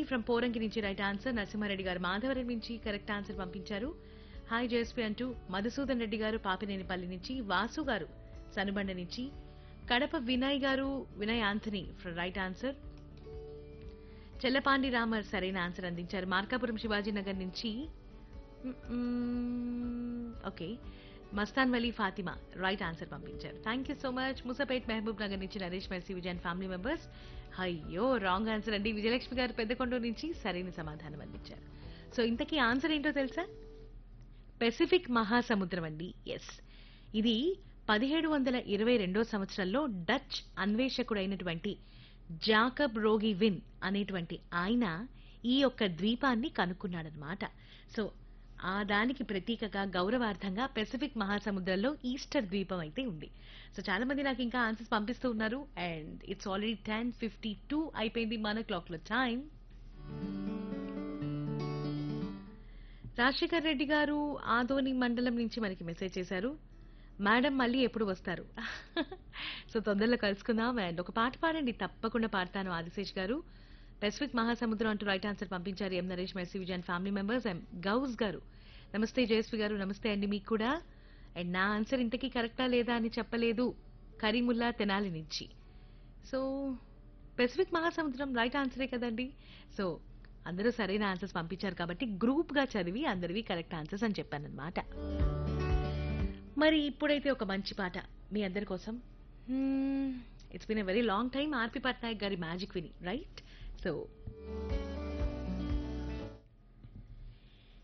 from Poranki నుంచి right answer Narasimha Reddy గారు మాధవరం నుంచి కరెక్ట్ ఆన్సర్ పంపించారు హాయ్ జేఎస్పీ అంటూ మధుసూదన్ రెడ్డి గారు పాపినేనిపల్లి నుంచి వాసు గారు సనుబండ నుంచి కడప వినయ్ గారు Vinay Anthony right answer Chellapandi Ramar సరైన ఆన్సర్ అందించారు మార్కాపురం శివాజీ నగర్ నుంచి okay Mastan Vali Fatima right answer పంపించారు thank you so much Musapet Mahabub Nagar నుంచి Naresh Mercy Vijayan family members అయ్యో రాంగ్ ఆన్సర్ అండి విజయలక్ష్మి గారు పెద్దకొండూరు నుంచి సరైన సమాధానం అందించారు సో ఇంతకీ ఆన్సర్ ఏంటో తెలుసా పెసిఫిక్ మహాసముద్రం అండి ఎస్ ఇది పదిహేడు వందల ఇరవై రెండో సంవత్సరంలో డచ్ అన్వేషకుడైనటువంటి జాకబ్ రోగి విన్ అనేటువంటి ఆయన ఈ యొక్క ద్వీపాన్ని కనుక్కున్నాడనమాట సో ఆ దానికి ప్రతీకగా గౌరవార్థంగా పెసిఫిక్ మహాసముద్రంలో ఈస్టర్ ద్వీపం అయితే ఉంది సో చాలా మంది నాకు ఇంకా ఆన్సర్స్ పంపిస్తూ ఉన్నారు and it's already ten fifty two అయిపోయింది మన క్లాక్ లో టైం రాజశేఖర్ రెడ్డి గారు ఆదోని మండలం నుంచి మనకి మెసేజ్ చేశారు మేడం మళ్ళీ ఎప్పుడు వస్తారు సో తొందరలో కలుసుకుందాం అండ్ ఒక పాట పాడండి తప్పకుండా పాడతాను ఆదిశేష్ గారు పెసిఫిక్ మహాసముద్రం అంటూ రైట్ ఆన్సర్ పంపించారు M Naresh Mercy Vijayan family members M Ghouse గారు నమస్తే జయశ్రీ గారు నమస్తే అండి మీకు కూడా అండ్ నా ఆన్సర్ ఇంతకీ కరెక్టా లేదా అని చెప్పలేదు కరీముల్లా తెనాలి నుంచి సో పెసిఫిక్ మహాసముద్రం రైట్ ఆన్సరే కదండి సో అందరూ సరైన ఆన్సర్స్ పంపించారు కాబట్టి గ్రూప్ గా చదివి అందరివి కరెక్ట్ ఆన్సర్స్ అని చెప్పానన్నమాట మరి ఇప్పుడైతే ఒక మంచి పాట మీ అందరి కోసం it's been a very long time RP Patnaik గారి మ్యాజిక్ విని రైట్ సో